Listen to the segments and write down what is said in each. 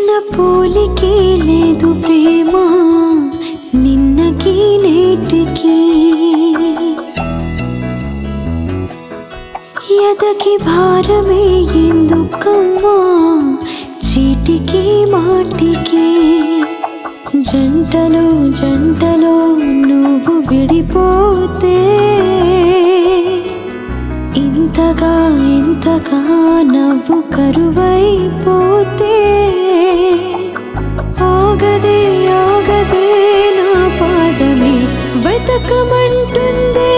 చిన్న పోలికే లేదు ప్రేమ నిన్నకి నేటికి ఎదకి భారమే ఎందుకమ్మా చీటికి మాటికి జంటలో జంటలో నువ్వు విడిపోతే ఇంతగా ఇంతగా నవ్వు కరువైపోతే ఆగదే ఆగదే నా పాదమే వెతకమంటుందే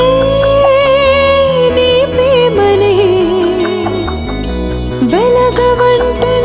నీ ప్రేమనే వెలగవంటుంది